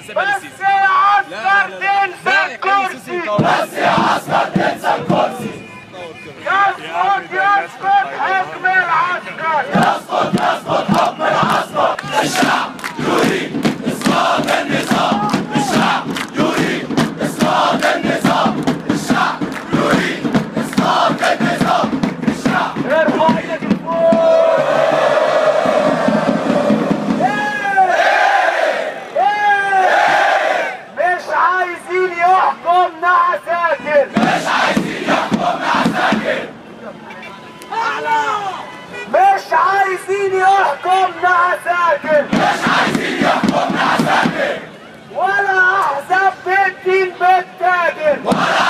نسيبها بس للسيسي يا لا عسكر لا لا تنسى لا يا السيسي الكرسي يطور. يسكت يسكت حكم العسكر ارفع ايدك لفوق مش عايزين يحكمنا عساكر مش عايزين يحكمنا عساكر مش عايزين يحكمنا عساكر مش عايزين يحكمنا عساكر ولا احزاب بالدين بالتاجر ولا